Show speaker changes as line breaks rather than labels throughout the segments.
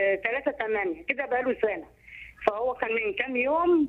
3 8 كده بقاله سنه فهو كان من كام يوم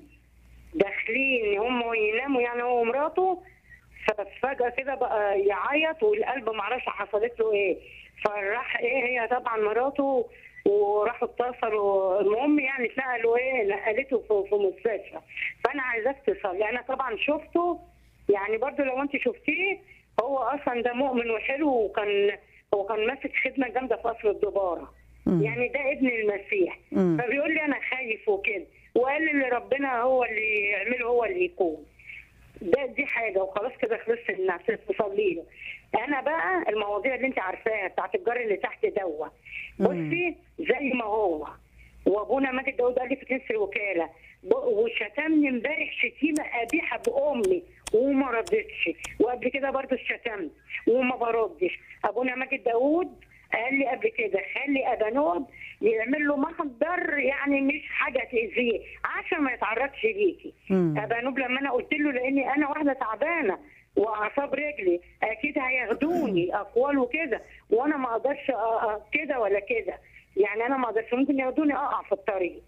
داخلين هم يناموا يعني هو ومراته ففجاه كده بقى يعيط والقلب معرفش حصلت له ايه فراح ايه هي طبعا مراته وراحوا اتصلوا المهم يعني اتنقلوا ايه نقلته في, في مستشفى فانا عايزاك تصلي انا طبعا شفته يعني برضو لو انت شفتيه هو اصلا ده مؤمن وحلو وكان هو كان ماسك خدمه جامده في قصر الدباره يعني ده ابن المسيح
مم.
فبيقول لي انا خايف وكده وقال لي ربنا هو اللي يعمله هو اللي يكون ده دي حاجه وخلاص كده خلصت الناس تصلي له انا بقى المواضيع اللي انت عارفاها بتاعت الجار اللي تحت دوا بصي زي ما هو وابونا ماجد داود قال لي في كنس الوكاله ب- وشتمني امبارح شتيمه قبيحه بامي وما ردتش وقبل كده برضه شتمت وما بردش ابونا ماجد داود قال لي قبل كده خلي ابانوب يعمل له محضر يعني مش حاجه تاذيه عشان ما يتعرضش ليكي
مم.
ابانوب لما انا قلت له لاني انا واحده تعبانه واعصاب رجلي اكيد هياخدوني اقوال وكده وانا ما اقدرش أ- أ- كده ولا كده يعني انا ما اقدرش ممكن ياخدوني اقع في الطريق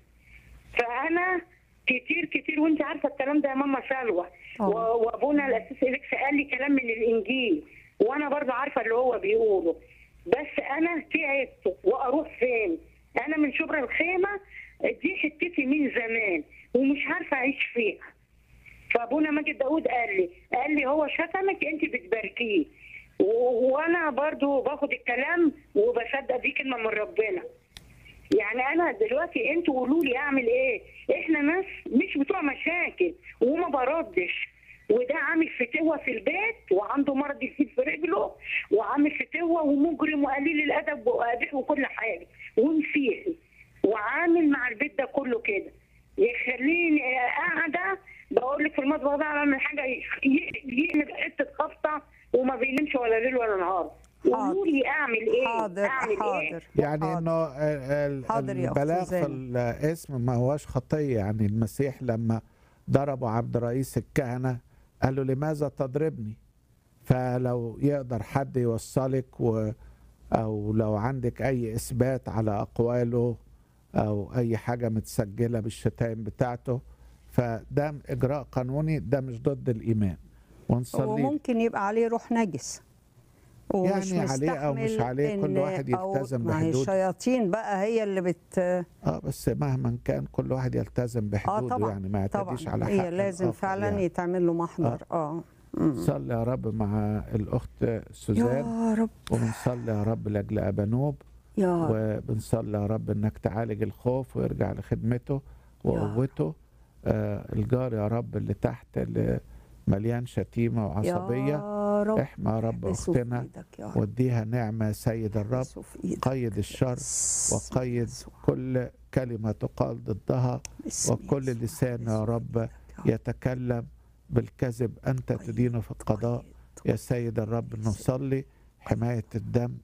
فانا كتير كتير وانت عارفه الكلام ده يا ماما سلوى
طبعا.
و- وابونا الاسيس اليكس قال لي كلام من الانجيل وانا برضه عارفه اللي هو بيقوله بس انا تعبت واروح فين انا من شبرا الخيمه دي حتتي من زمان ومش عارفه اعيش فيها فابونا ماجد داود قال لي قال لي هو شتمك انت بتباركيه و- وانا برضو باخد الكلام وبصدق دي كلمه من ربنا يعني انا دلوقتي انتوا قولوا لي اعمل ايه احنا ناس مش بتوع مشاكل وما بردش وده عامل فتوة في البيت وعنده مرض يزيد في رجله وعامل فتوة ومجرم وقليل الادب وقابح وكل حاجه ومسيحي وعامل مع البيت ده كله كده يخليني قاعده بقول لك في المطبخ ده اعمل حاجه ي- ي- يعمل حته خبطه وما بينامش ولا ليل ولا نهار قولوا لي اعمل ايه
حاضر
اعمل ايه
حاضر
يعني
حاضر.
انه ال- ال-
حاضر يا أخت
البلاغ في
سوزان.
الاسم ما هوش خطيه يعني المسيح لما ضربوا عبد رئيس الكهنه قال له لماذا تضربني فلو يقدر حد يوصلك و او لو عندك اي اثبات على اقواله او اي حاجه متسجله بالشتائم بتاعته فده اجراء قانوني ده مش ضد الايمان ونصلي
وممكن يبقى عليه روح نجس ومش
يعني عليه أو مش
مستحمل
عليه، كل
إن-
واحد
أو
يلتزم
ما هي
بحدود.
الشياطين بقى هي اللي بت
اه بس مهما كان كل واحد يلتزم
اه
بحدوده
طبعا
يعني ما
طبعا
يعتديش على حق
هي لازم
الآخر
فعلا
يعني.
يتعمل له محضر اه مم.
صلي يا رب مع الاخت سوزان
يا رب
وبنصلي يا رب لاجل ابانوب
يا رب
وبنصلي يا رب انك تعالج الخوف ويرجع لخدمته وقوته آه الجار يا رب اللي تحت اللي مليان شتيمه وعصبيه
يا رب
احمى يا رب
يسوع في
اختنا
ايدك يا رب
واديها نعمه سيد الرب
يسوع في ايدك
قيد الشر
باسم
وقيد
يسوع.
كل كلمه تقال ضدها
باسم
وكل
يسوع.
لسان يا
يسوع في
رب
إيدك يا رب.
يتكلم بالكذب أنت
قيد-
تدين في القضاء
قيد-
يا سيد الرب نصلي حماية الدم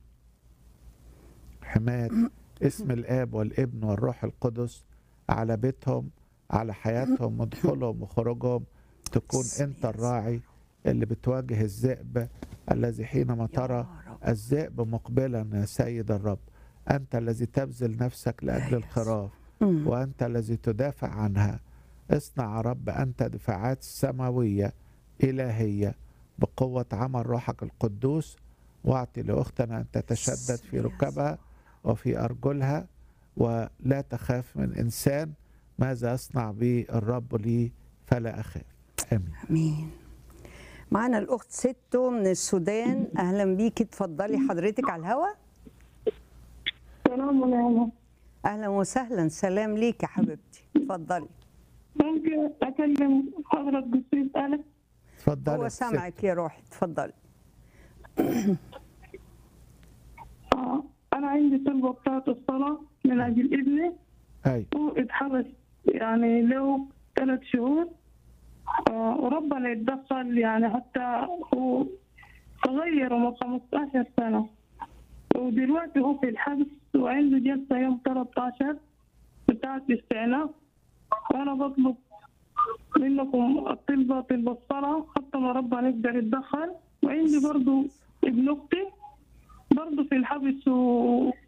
حماية اسم الآب والابن والروح القدس على بيتهم على حياتهم ودخولهم وخروجهم تكون
باسم
أنت
يسوع.
الراعي اللي بتواجه الذئب الذي حينما
يا
ترى
رب.
الذئب مقبلا يا سيد الرب أنت الذي تبذل نفسك لأجل
يسوع.
الخراف
مم.
وأنت الذي تدافع عنها اصنع يا رب أنت دفاعات سماوية إلهية بقوة عمل روحك القدوس واعطي لأختنا أن تتشدد في
باسم
ركبها وفي أرجلها ولا تخاف من إنسان ماذا يصنع بي الرب لي فلا أخاف آمين
امين معانا الاخت ستو من السودان اهلا بيكي اتفضلي حضرتك على الهوا
سلام عليكم
اهلا وسهلا سلام ليك يا حبيبتي اتفضلي
ممكن أكلم حضرة قصير ألف
اتفضلي
هو
يا ست.
سامعك يا روحي اتفضلي
آه أنا عندي طلبة بتاعت الصلاة من أجل ابني
أي
هو اتحبس يعني له ثلاث شهور آه وربنا يتدخل يعني حتى هو صغير عمره 15 سنة ودلوقتي هو في الحبس وعنده جلسة يوم 13 بتاعت استئناف وأنا بطلب منكم الطلبة طلب الصلاة حتى ما ربنا يقدر يتدخل وعندي برضو ابن أختي برضو في الحبس و...